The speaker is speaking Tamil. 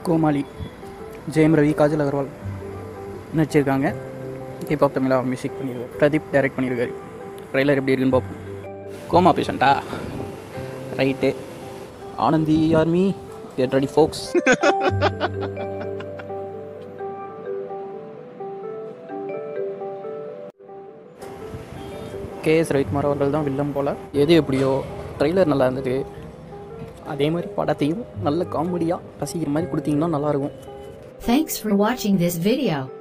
கோமாளி ஜெயம் ரவி காஜல் அகர்வால் நடிச்சிருக்காங்க ஹிப்ஹாப் தமிழா மியூசிக் பண்ணியிருக்காரு பிரதீப் டைரக்ட் பண்ணியிருக்காரு ட்ரெய்லர் எப்படி இருக்குன்னு பார்ப்போம் கோமா பேஷண்ட்டா right Anandhi army get ready folks KS Ravikumar அவர்கள் தான் வில்லம் போல் எது எப்படியோ ட்ரெய்லர் நல்லா இருந்தது அதே மாதிரி படத்தையும் நல்ல காமெடியாக ரசிக்கிற மாதிரி கொடுத்தீங்கன்னா நல்லாயிருக்கும் Thanks for watching this video.